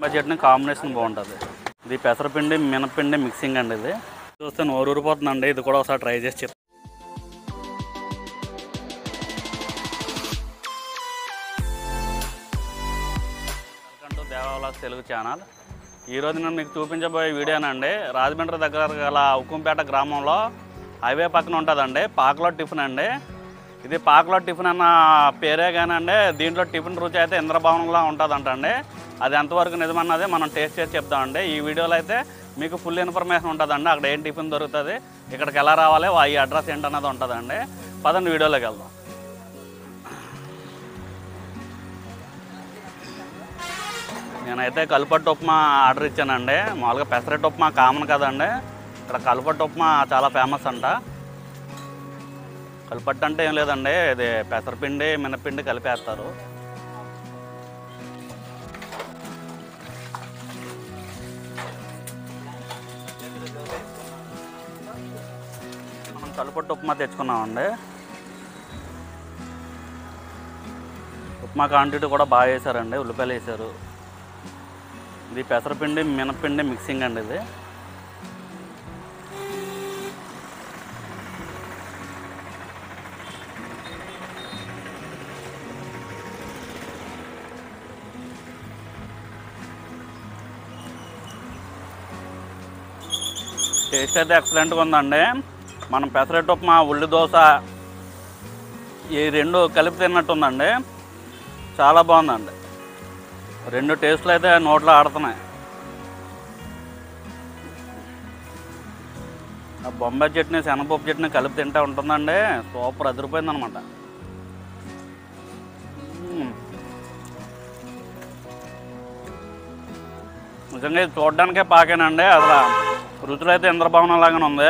Chutney combination బాగుంటుంది ఇది పెసరపిండి మినపిండి mixing అండి ఇది చూస్తే నోరు ఊరిపోతుందండి ఇది కూడా ఒకసారి ట్రై చేసి చెప్తాను welcome to Devalas Telugu channel ఈరోజు నేను మీకు చూపించబోయే వీడియోనండి రాజమండ్రి దగ్గర గల ఉక్కుంపేట గ్రామంలో హైవే పక్కన ఉంటుందండి పాకలో టిఫిన్ అండి ఇది పాకలో టిఫిన్ అన్న పేరే కానండి దీంట్లో టిఫిన్ రుచి అయితే ఇంద్రభవనంలా ఉంటుందంటండి అది ఎంతవరకు నిజమన్నది మనం టేస్ట్ చేసి చెప్తామండి ఈ వీడియోలో అయితే మీకు ఫుల్ ఇన్ఫర్మేషన్ ఉంటుందండి అక్కడ ఏం టిఫిన్ దొరుకుతుంది ఇక్కడికి ఎలా రావాలి ఈ అడ్రస్ ఏంటన్నది ఉంటుందండి పదండి వీడియోలోకి వెళ్దాం నేనైతే కలుపట్టు ఉప్మా ఆర్డర్ ఇచ్చానండి మామూలుగా పెసరట్టు ఉప్మా కామన్ కదండి ఇక్కడ కలుపట్టు ఉప్మా చాలా ఫేమస్ అంట కలుపట్టు అంటే ఏం లేదండి ఇది పెసరపిండి మినపిండి కలిపేస్తారు మనం కలుపట్టు ఉప్మా తెచ్చుకున్నామండి ఉప్మా క్వాంటిటీ కూడా బాగా వేసారండి ఉల్లిపాయలు వేసారు ఇది పెసరపిండి మినపిండి మిక్సింగ్ అండి ఇది టేస్ట్ అయితే ఎక్సలెంట్గా ఉందండి మనం పెసరట్టు ఉప్మా ఉల్లి దోశ ఈ రెండు కలిపి తిన్నట్టు ఉందండి చాలా బాగుందండి రెండు టేస్ట్లు అయితే నోట్లో ఆడుతున్నాయి ఆ బొంబాయి చట్నీ శనగపప్పు చట్నీ కలిపి తింటే ఉంటుందండి సూపర్ అదిరిపోయింది అనమాట నిజంగా ఇది చూడడానికే పాకేనండి అసలు రుచులు అయితే ఇంద్రభవనం లాగానే ఉంది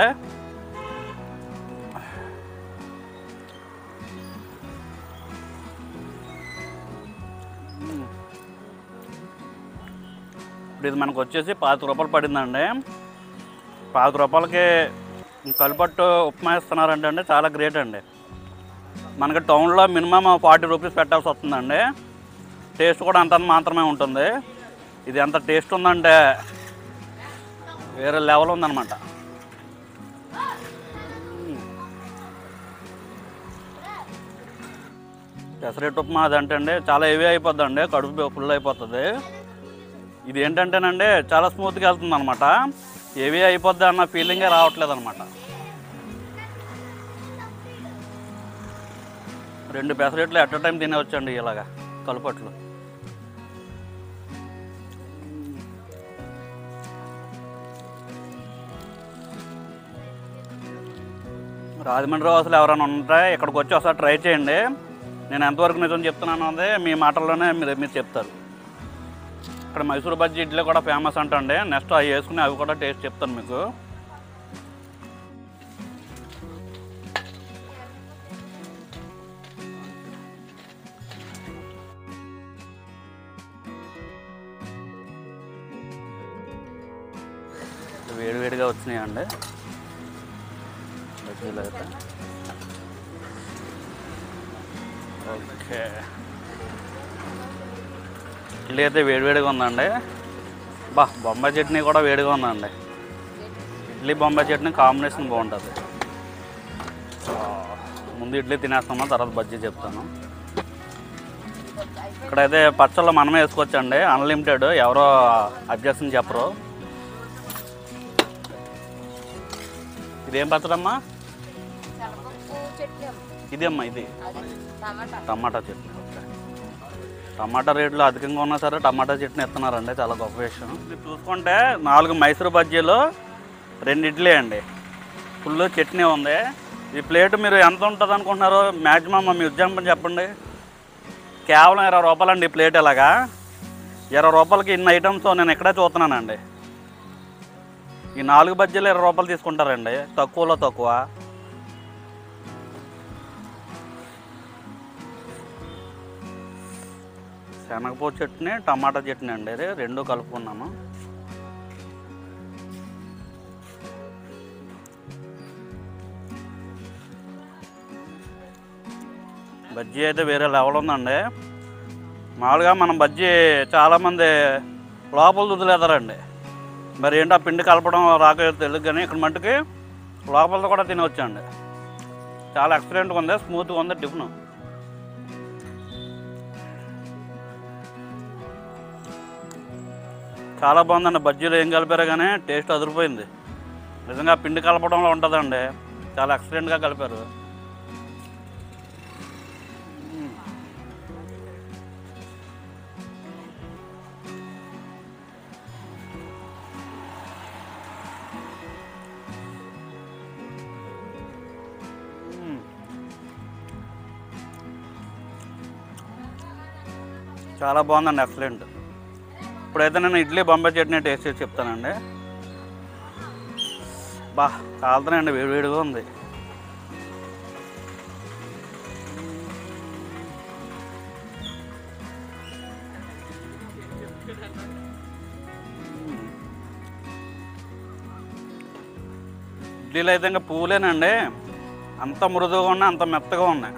ఇప్పుడు ఇది మనకు వచ్చేసి పాతిక రూపాయలు పడిందండి పాతిక రూపాయలకి కలిపట్టు ఉప్మా ఇస్తున్నారంటే అండి చాలా గ్రేట్ అండి మనకి టౌన్లో మినిమం ఫార్టీ రూపీస్ పెట్టాల్సి వస్తుందండి టేస్ట్ కూడా అంత మాత్రమే ఉంటుంది ఇది ఎంత టేస్ట్ ఉందంటే వేరే లెవెల్ ఉందన్నమాట పెసరెట్టు ఉప్మా అదంటే అండి చాలా హెవీ అయిపోద్దండి కడుపు ఫుల్ అయిపోతుంది ఇది ఏంటంటేనండి చాలా స్మూత్గా వెళ్తుంది అనమాట హెవీ అయిపోద్ది అన్న ఫీలింగే రావట్లేదు అనమాట రెండు పెసరెట్లు ఎట్ టైం తినేవచ్చండి ఇలాగా కలుపట్లు రాజమండ్రి వాసులు ఎవరైనా ఉంటే ఇక్కడికి వచ్చి ఒకసారి ట్రై చేయండి నేను ఎంతవరకు నిజం చెప్తున్నాను అదే మీ మాటల్లోనే మీరు మీరు చెప్తారు ఇక్కడ మైసూర్ బజ్జీ ఇడ్లీ కూడా ఫేమస్ అంటండి నెక్స్ట్ అవి వేసుకుని అవి కూడా టేస్ట్ చెప్తాను మీకు వేడివేడిగా వచ్చినాయండి బజ్జీలు అయితే ఓకే ఇడ్లీ అయితే వేడివేడిగా ఉందండి బా బొంబాయి చట్నీ కూడా వేడిగా ఉందండి ఇడ్లీ బొంబాయి చట్నీ కాంబినేషన్ బాగుంటుంది ఆ, ముందు ఇడ్లీ తినేస్తాను తర్వాత బజ్జీ చెప్తాను ఇక్కడైతే పచ్చళ్ళు మనమే వేసుకోవచ్చండి అన్లిమిటెడ్ ఎవరో అబ్జెక్షన్ చెప్పరు ఇదేం పచ్చడమ్మా శనగపప్పు చట్నీ అమ్మ. ఇదేమ్మా ఇది అది టమాటా టమాటా చట్నీ ఓకే టమాటా రేట్లు అధికంగా ఉన్నా సరే టమాటా చట్నీ ఇస్తున్నారండి చాలా గొప్ప విషయం ఇది చూసుకుంటే నాలుగు మైసూరు బజ్జీలు రెండు ఇడ్లీ అండి ఫుల్ చట్నీ ఉంది ఈ ప్లేట్ మీరు ఎంత ఉంటుంది అనుకుంటున్నారు మ్యాక్సిమం మీ ఉద్యమం చెప్పండి కేవలం ఇరవై రూపాయలండి ఈ ప్లేట్ ఇలాగా ఇరవై రూపాయలకి ఇన్ని ఐటమ్స్ నేను ఇక్కడే చూస్తున్నానండి ఈ నాలుగు బజ్జీలు ఇరవై రూపాయలు తీసుకుంటారండి తక్కువలో తక్కువ శనగపూ చట్నీ టమాటా చట్నీ అండి ఇది రెండు కలుపుకున్నాను బజ్జీ అయితే వేరే లెవెల్ ఉందండి మామూలుగా మనం బజ్జీ చాలామంది లోపల దుద్దులేతారండి మరి ఏంటో ఆ పిండి కలపడం రాక తెలియదు కానీ ఇక్కడ మట్టుకి లోపలతో కూడా తినవచ్చండి చాలా ఎక్సలెంట్గా ఉంది స్మూత్గా ఉంది టిఫిన్ చాలా బాగుందండి బజ్జీలు ఏం కలిపారో కానీ టేస్ట్ అదిరిపోయింది నిజంగా పిండి కలపడంలో ఉంటుందండి చాలా ఎక్సలెంట్గా కలిపారు మ్మ్. మ్మ్. చాలా బాగుందండి ఎక్సలెంట్ ఇప్పుడైతే నేను ఇడ్లీ బొంబాయి చట్నీ టేస్ట్ చేసి చెప్తానండి బా కాలుతున్నాయండి వేడివేడిగా ఉంది ఇడ్లీలు అయితే ఇంకా పువ్వులేనండి అంత మృదువుగా ఉన్నాయి అంత మెత్తగా ఉన్నాయి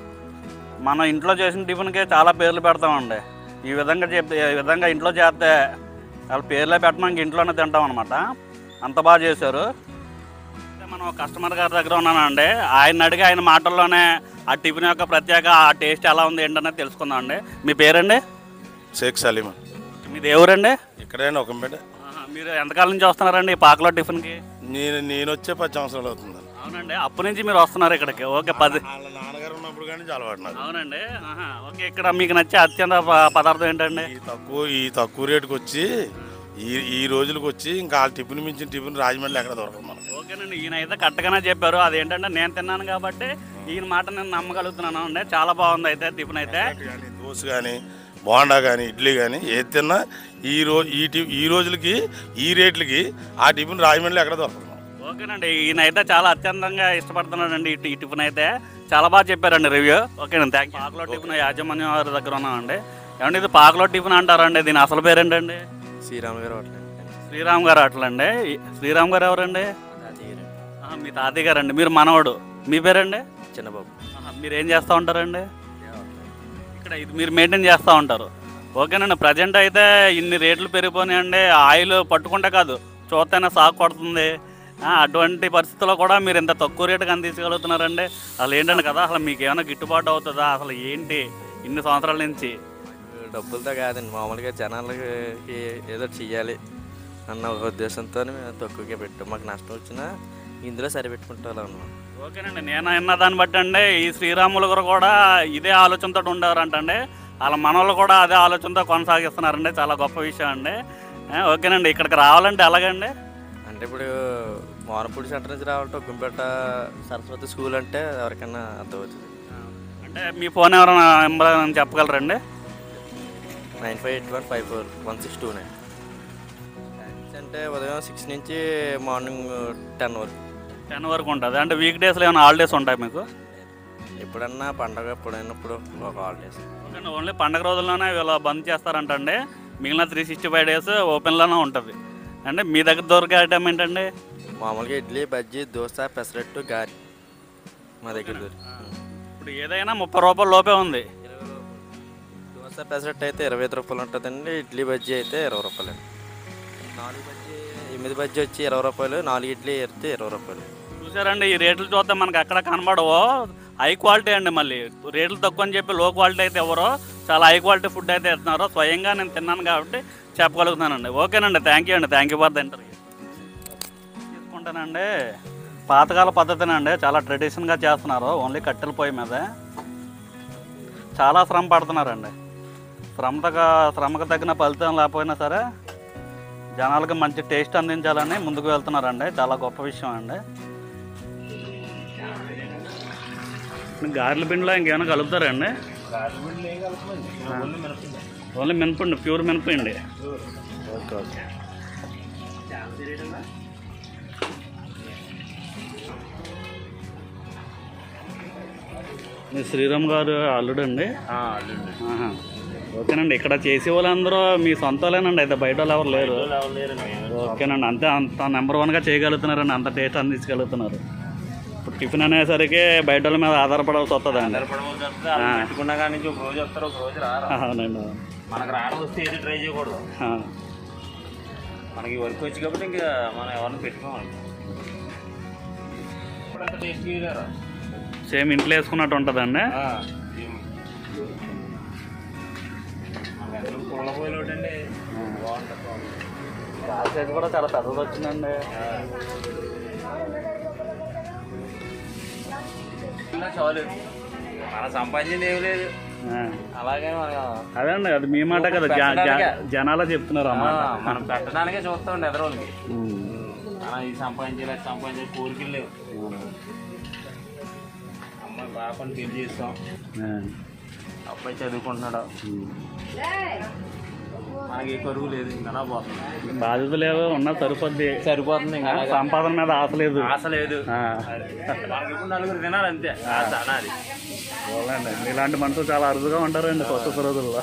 మనం ఇంట్లో చేసిన టిఫిన్కే చాలా పేర్లు పెడతామండి ఈ విధంగా చెప్తే ఈ విధంగా ఇంట్లో చేస్తే వాళ్ళ పేర్లే పెట్టడానికి ఇంట్లోనే తింటాం అనమాట అంత బాగా చేశారు అయితే మనం కస్టమర్ గారి దగ్గర ఉన్నానండి ఆయన అడిగి ఆయన మాటల్లోనే ఆ టిఫిన్ యొక్క ప్రత్యేక ఆ టేస్ట్ ఎలా ఉంది ఏంటనేది తెలుసుకుందాం అండి మీ పేరండి షేక్ సలీమా మీది ఎవరండి ఇక్కడైనా ఒక పేట ఆహా, మీరు ఎంతకాలం నుంచి వస్తున్నారండి ఈ పాకలో టిఫిన్కి నేను నేను వచ్చే పది సంవత్సరాలు అవుతుంది అవునండి అప్పటి నుంచి మీరు వస్తున్నారు ఇక్కడికి ఓకే పది వాళ్ళ నాన్నగారు ఉన్నప్పుడు కానీ అలవాటు నాకు అవునండి ఆహా, ఓకే ఇక్కడ మీకు నచ్చే అత్యంత ప- పదార్థం ఏంటండి ఈ తక్కువ ఈ తక్కువ రేటుకి వచ్చి ఈ ఈ రోజులకు వచ్చి ఇంకా వాళ్ళ టిఫిన్ మించిన టిఫిన్ రాజమండ్రి ఎక్కడ దొరకదు మనకి ఓకేనండి ఈయన అయితే కరెక్ట్గానే చెప్పారు అదేంటంటే నేను తిన్నాను కాబట్టి ఈయన మాట నేను నమ్మగలుగుతున్నాను అండి చాలా బాగుంది అయితే టిఫిన్ అయితే కానీ దోశ కానీ బోండా కానీ ఇడ్లీ కానీ ఏది తిన్నా ఈ రోజు ఈ టి ఈ రోజులకి ఈ రేట్లకి ఆ టిఫిన్ రాజమండ్రి ఎక్కడ దొరకదు మనకి. ఓకేనండి ఈయన అయితే చాలా అత్యంతంగా ఇష్టపడుతున్నాడండి ఈ టి- ఈ టిఫిన్ అయితే చాలా బాగా చెప్పారండి రివ్యూ ఓకేనండి థ్యాంక్ యూ పాకలో టిఫిన్ యాజమాన్యం వారి దగ్గర ఉన్నామండి ఏమండి ఇది పాకలో టిఫిన్ అంటారండి దీని అసలు పేరేంటండి శ్రీరామ్ గారు హోటల్ శ్రీరామ్ గారు అట్లండి శ్రీరామ్ గారు ఎవరండి ఆహా, మీ తాతయ్య గారండి మీరు మనవడు మీ పేరండి చిన్నబాబు ఆహా, మీరు ఏం చేస్తూ ఉంటారండి ఇక్కడ ఇది మీరు మెయింటైన్ చేస్తూ ఉంటారు ఓకేనండి ప్రజెంట్ అయితే ఇన్ని రేట్లు పెరిగిపోయినాయండి ఆయిల్ పట్టుకుంటే కాదు చూస్తేనే సాగు కొడుతుంది ఆ, అటువంటి పరిస్థితుల్లో కూడా మీరు ఇంత తక్కువ రేటుకి అందించగలుగుతున్నారండి అసలు ఏంటండి కదా అసలు మీకు ఏమైనా గిట్టుబాటు అవుతుందా అసలు ఏంటి ఇన్ని సంవత్సరాల నుంచి డబ్బులతో కాదండి మామూలుగా జనాలకి ఏదో చెయ్యాలి అన్న ఒక ఉద్దేశంతో మేము తక్కువగా పెట్టాం మాకు నష్టం వచ్చినా ఇందులో సరిపెట్టుకుంటాం అన్నమాట ఓకేనండి నేను విన్న దాన్ని బట్టి అండి ఈ శ్రీరాములు గారు కూడా ఇదే ఆలోచనతో ఉండేవారంటండి వాళ్ళ మనవాళ్ళు కూడా అదే ఆలోచనతో కొనసాగిస్తున్నారండి చాలా గొప్ప విషయం అండి ఆ, ఓకేనండి ఇక్కడికి రావాలంటే ఎలాగండి అంటే ఇప్పుడు మోనపూడి సెంటర్ నుంచి రావాలంటే గుంపేట సరస్వతి స్కూల్ అంటే ఎవరికైనా అర్థమవుతుంది అంటే మీ ఫోన్ ఎవరైనా నెంబర్ ఏమైనా చెప్పగలరండి nine five eight one five four one six two nine అంటే ఉదయం సిక్స్ నుంచి మార్నింగ్ టెన్ వరకు టెన్ వరకు ఉంటుంది అంటే వీక్ డేస్లో ఏమైనా హాలిడేస్ ఉంటాయి మీకు ఎప్పుడన్నా పండగ ఎప్పుడైనప్పుడు ఒక హాలిడేస్ ఓకే ఓన్లీ పండగ రోజుల్లోనే వీళ్ళు బంద్ చేస్తారంటండి మిగిలిన త్రీ సిక్స్టీ ఫైవ్ డేస్ ఓపెన్లోనే ఉంటుంది అంటే మీ దగ్గర దొరికే ఐటమ్ ఏంటండి మామూలుగా ఇడ్లీ బజ్జీ దోశ పెసరట్టు గారి మా దగ్గర దొరికి ఇప్పుడు ఏదైనా ముప్పై రూపాయల లోపే ఉంది దోశ పెసరట్టు అయితే ఇరవై ఐదు రూపాయలు ఉంటుందండి ఇడ్లీ బజ్జీ అయితే ఇరవై రూపాయలు అండి నాలుగు బజ్జీ ఎనిమిది బజ్జీ వచ్చి ఇరవై రూపాయలు నాలుగు ఇడ్లీ ఎడితే ఇరవై రూపాయలు చూసారండి ఈ రేట్లు చూస్తే మనకి ఎక్కడ కనబడవు హై క్వాలిటీ అండి మళ్ళీ రేట్లు తక్కువ అని చెప్పి లో క్వాలిటీ అయితే ఎవరో చాలా హై క్వాలిటీ ఫుడ్ అయితే ఇస్తున్నారు స్వయంగా నేను తిన్నాను కాబట్టి చెప్పగలుగుతానండి ఓకేనండి థ్యాంక్ యూ అండి thank you for the interview తీసుకుంటానండి పాతకాల పద్ధతినండి చాలా ట్రెడిషన్గా చేస్తున్నారు ఓన్లీ కట్టెల పొయ్యి మీద చాలా శ్రమ పడుతున్నారండి శ్రమతగా శ్రమకు తగిన ఫలితం లేకపోయినా సరే జనాలకు మంచి టేస్ట్ అందించాలని ముందుకు వెళ్తున్నారండి చాలా గొప్ప విషయం అండి గారెల పిండిలో ఇంకేమైనా కలుపుతారండి ఓన్లీ మినపండి ప్యూర్ మినపండి ఓకే ఓకే మీ శ్రీరామ్ గారు అల్లుడు అండి ఆహా. ఓకేనండి ఇక్కడ చేసే వాళ్ళందరూ మీ సొంత వాళ్ళేనండి అయితే బయట వాళ్ళు ఎవరు లేరు ఓకేనండి అంతే అంత నెంబర్ వన్గా చేయగలుగుతున్నారండి అంత టేస్ట్ అందించగలుగుతున్నారు ఇప్పుడు టిఫిన్ అనేసరికి బయట వాళ్ళ మీద ఆధారపడాల్సి వస్తుందండి ఆ. పెట్టుకున్నా కానీ ఒక రోజు వస్తారు ఒక రోజు రారు అవునండి అవును. మనకు రావడం వస్తే ఏది ట్రై చేయకూడదు ఆ. మనకి వర్క్ వచ్చి కాబట్టి ఇంకా మనం ఎవరిని పెట్టుకోవాలి ఇప్పుడు అంత టేస్ట్ చేయలేరా సేమ్ ఇంట్లో వేసుకున్నట్టు ఉంటుందండి మనకి పుల్ల పోయిన ఒకటండి బాగుంటుంది సైజ్ కూడా చాలా పెద్దది వచ్చిందండి ఇలా చాలు మన సంపాదించింది ఏం లేదు ఆ. అలాగే మనం అదండి అది మీ మాట కదా జ- జ- పెట్టడానికే. జనాలే చెప్తున్నారు ఆ, అన్నమాట మనం పెట్టడానికే చూస్తాం ఎదరోళ్ళకి ఉమ్. మనం ఇది సంపాదించాలి అది సంపాదించాలి కోరికలు లేవు అమ్మాయి పాపని పెళ్లి చేస్తాం ఆ. అబ్బాయి చదువుకుంటున్నాడు ఉమ్. మనకి ఏ కరువు లేదు ఇంకా పోతుంది బాధ్యతలు ఏవో ఉన్నా సరిపోద్ది సరిపోతుంది ఇంకా అలాగే. సంపాదన మీద ఆశ లేదు ఆశ లేదు ఆ. మనకి ఇప్పుడు నలుగురు తినాలి అంతే ఆశ అనాది చూడండి ఇలాంటి మనుషులు చాలా అరుదుగా ఉంటారండి కొత్త రోజుల్లో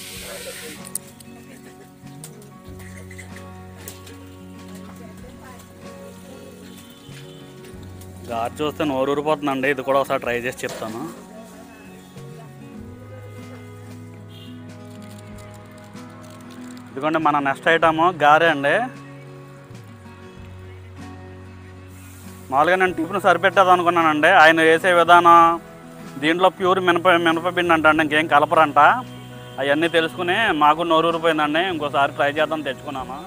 గారు చూస్తే నోరు ఊరిపోతుందండి ఇది కూడా ఒకసారి ట్రై చేసి చెప్తాను ఇదిగోండి మన నెక్స్ట్ ఐటమ్ గారె అండి మామూలుగా నేను టిఫిన్ సరిపెట్టేది అనుకున్నానండి ఆయన వేసే విధానం దీంట్లో ప్యూర్ మినప మినపపిండి అంట అండి ఇంకేం కలపరంట అవన్నీ తెలుసుకుని మాకు నోరూరిపోయిందండి ఇంకోసారి ట్రై చేద్దాం తెచ్చుకున్నాను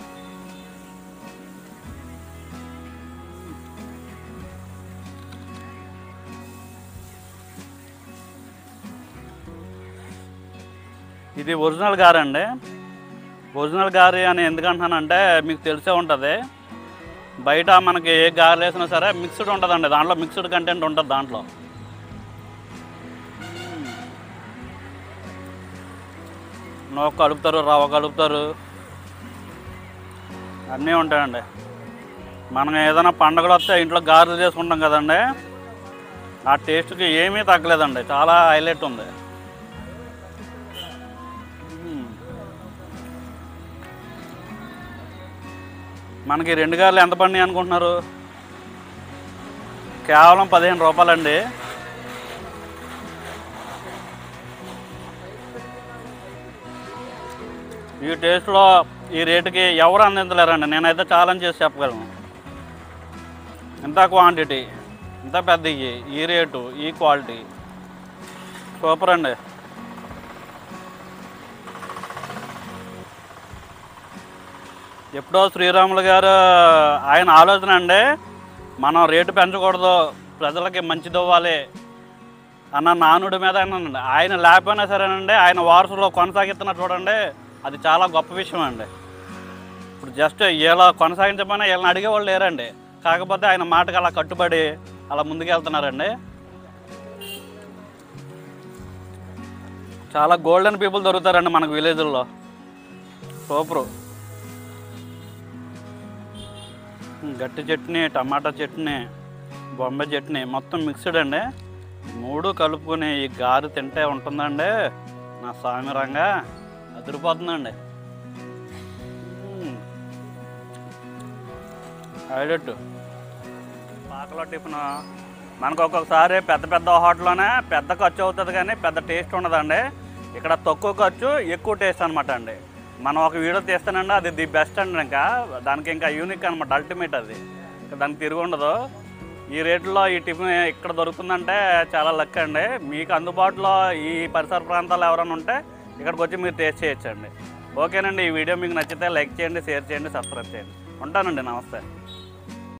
ఇది ఒరిజినల్ గారి అండి ఒరిజినల్ గారి అని ఎందుకంటున్నానంటే మీకు తెలిసే ఉంటుంది బయట మనకి ఏ గారెలు వేసినా సరే మిక్స్డ్ ఉంటుందండి దాంట్లో మిక్స్డ్ కంటెంట్ ఉంటుంది దాంట్లో నోకు కలుపుతారు రవ్వ కలుపుతారు అన్నీ ఉంటాయండి మనం ఏదైనా పండగలు వస్తే ఇంట్లో గారెలు చేసుకుంటాం కదండి ఆ టేస్ట్కి ఏమీ తగ్గలేదండి చాలా హైలైట్ ఉంది మ్మ్. మనకి రెండు గారెలు ఎంత పడినాయి అనుకుంటున్నారు కేవలం పదిహేను రూపాయలండి ఈ టేస్ట్లో ఈ రేటుకి ఎవరు అందించలేరండి నేనైతే ఛాలెంజ్ చేసి చెప్పగలను ఇంత క్వాంటిటీ ఇంత పెద్ద ఇవి, ఈ రేటు ఈ క్వాలిటీ సూపర్ అండి ఎప్పుడో శ్రీరాములు గారు ఆయన ఆలోచన అండి మనం రేటు పెంచకూడదు ప్రజలకి మంచిది ఇవ్వాలి అన్న నానుడి మీద ఆయన ఉన్నాడు. ఆయన లేకపోయినా సరేనండి ఆయన వారసులో కొనసాగిస్తున్న చూడండి అది చాలా గొప్ప విషయం అండి ఇప్పుడు జస్ట్ ఇలా కొనసాగించకపోయినా వీళ్ళని అడిగేవాళ్ళు లేరండి కాకపోతే ఆయన మాటకి అలా కట్టుబడి అలా ముందుకెళ్తున్నారండి చాలా గోల్డెన్ పీపుల్ దొరుకుతారండి మనకు విలేజ్ల్లో సూపరు గట్టి చట్నీ టమాటా చట్నీ బొంబాయి చట్నీ మొత్తం మిక్స్డ్ అండి మూడు కలుపుకొని ఈ గారు తింటే ఉంటుందండి నా సామిరంగా అదిరిపోతుందండి మ్మ్. హైలైట్ పాకలో టిఫిన్ మనకు ఒక్కొక్కసారి పెద్ద పెద్ద హోటల్లోనే పెద్ద ఖర్చు అవుతుంది కానీ పెద్ద టేస్ట్ ఉండదండి ఇక్కడ తక్కువ ఖర్చు ఎక్కువ టేస్ట్ అనమాట అండి మనం ఒక వీడియో తీస్తానండి అది ది బెస్ట్ అండి ఇంకా దానికి ఇంకా యూనిక్ అనమాట అల్టిమేట్ అది ఇంకా దానికి తిరిగి ఉండదు ఈ రేట్లో ఈ టిఫిన్ ఇక్కడ దొరుకుతుందంటే చాలా లక్ అండి మీకు అందుబాటులో ఈ పరిసర ప్రాంతాల్లో ఎవరైనా ఉంటే ఇక్కడికి వచ్చి మీరు టేస్ట్ చేయొచ్చండి ఓకేనండి ఈ వీడియో మీకు నచ్చితే లైక్ చేయండి షేర్ చేయండి సబ్స్క్రైబ్ చేయండి ఉంటానండి నమస్తే